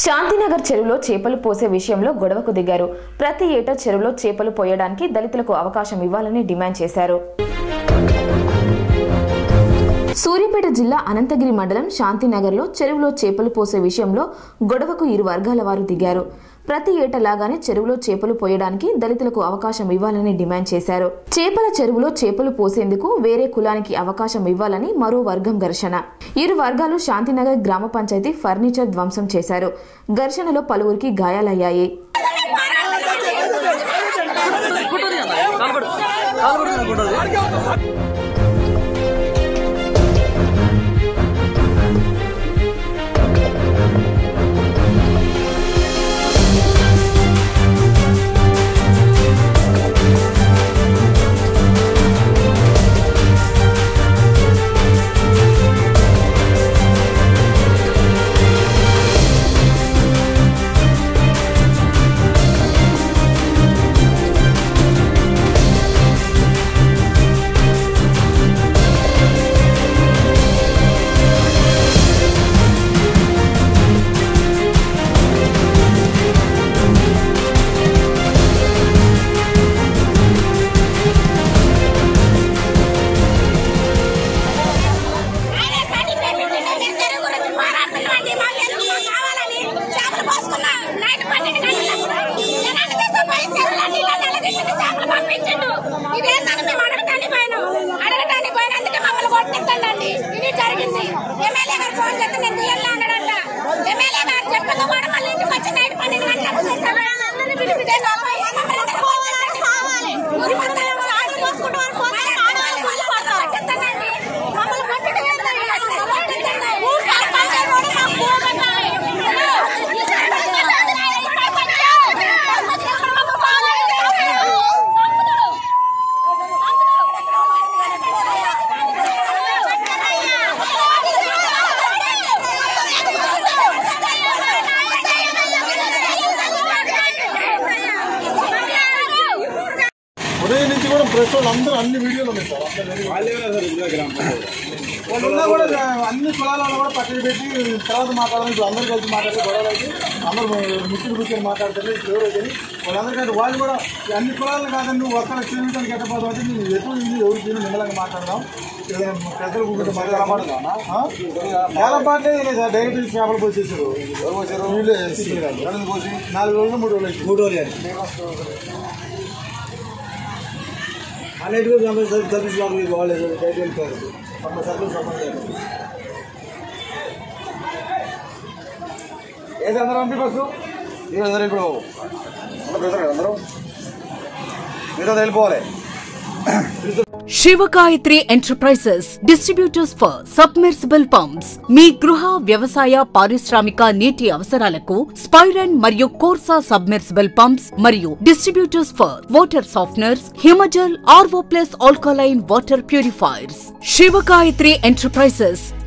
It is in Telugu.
శాంతినగర్ చెరువులో చేపలు పోసే విషయంలో గొడవకు దిగారు ప్రతి ఏటా చెరువులో చేపలు పోయడానికి దళితులకు అవకాశం ఇవ్వాలని డిమాండ్ చేశారు సూర్యాపేట జిల్లా అనంతగిరి మండలం శాంతినగర్లో చెరువులో చేపలు పోసే విషయంలో గొడవకు ఇరు వర్గాల వారు దిగారు ప్రతి ఏటా లాగానే చెరువులో చేపలు పోయడానికి దళితులకు అవకాశం ఇవ్వాలని డిమాండ్ చేశారు చేపల చెరువులో చేపలు పోసేందుకు వేరే కులానికి అవకాశం ఇవ్వాలని మరో వర్గం ఘర్షణ ఇరు వర్గాలు శాంతినగర్ గ్రామ పంచాయతీ ఫర్నిచర్ ధ్వంసం చేశారు ఘర్షణలో పలువురికి గాయాలయ్యాయి ఇదేందని మేము అడగటానికి పోయినాం అడగటానికి పోయినందుకే మమ్మల్ని కొట్టిందండి ఇది జరిగింది ఎమ్మెల్యే గారు ఫోన్ చేస్తే నేను తీయాలి అన్నాడంట ఎమ్మెల్యే గారు చెప్పగా కూడా మళ్ళీ ఇంటికి వచ్చి నైట్ పన్నెండు గంటలకు చేశారు. అందరినీ పిలిపితే మమ్మల్ని అందరినీ ఫోన్ చేస్తే కావాలి. ఊరి మొత్తం ఆడి పోసుకుంటూ వాళ్ళు ఫోన్ చేస్తే ఆడవాళ్ళు మళ్ళీ కొట్టిందండి. మమ్మల్ని కొట్టడం ఏంటండి? కొట్టిందండి. ఊరు సర్పంచ్ కూడా మాకు ఫోన్ పెట్టాలి. ఈ సర్పంచ్ ఏంటండి? ఈ సర్పంచ్. సర్పంచ్ ఎక్కడ మాకు ఫోన్ చేస్తాడు? చంపుతాడు. ఉదయం నుంచి కూడా ప్రెస్ వాళ్ళు అందరూ అన్ని వీడియోలు ఉన్నాయి సార్ వాళ్ళు ఉన్నా కూడా అన్ని కులాల వాళ్ళు కూడా పక్కన పెట్టి తర్వాత మాట్లాడాలి ఇప్పుడు అందరూ కలిసి మాట్లాడితే గొడవలు అయితే అందరూ ముఖ్యులు కూర్చొని మాట్లాడతారు ఇప్పుడు ఎవరో కానీ వాళ్ళందరికంటే వాళ్ళు కూడా ఈ అన్ని కులాలను కాదని నువ్వు ఒక్కడ క్షమించడానికి ఎట్టపోతావు అంటే నువ్వు ఎటు ఇది ఎవరు తిని నిమ్మలంగా మాట్లాడదాం ఏదైనా పెద్దలు కూర్చుంటే మాట్లాడమాడుతున్నా వేలం పాటలే లేదు సార్ డైరెక్ట్ చేపలు పోసేసారు వీళ్ళే రెండు పోసి నాలుగు రోజులు మూడు రోజులు మూడు రోజులు అన్నిటికీ సర్వీస్ సర్వీస్ వాళ్ళు బాగాలేదు బయట వెళ్ళిపోయారు తమ సర్వీస్ సంబంధం ఏది అందరూ పంపి బస్సు మీరు అందరూ ఇప్పుడు అందరూ అందరూ మీరు వెళ్ళిపోవాలి Shivagayatri enterprises distributors for submersible pumps మీ గృహ వ్యవసాయ పారిశ్రామిక నీటి అవసరాలకు స్పైరన్ మరియు కోర్సా సబ్మెర్సిబుల్ పంప్స్ మరియు distributors for water softeners Himajal RO plus alkaline water purifiers Shivagayatri enterprises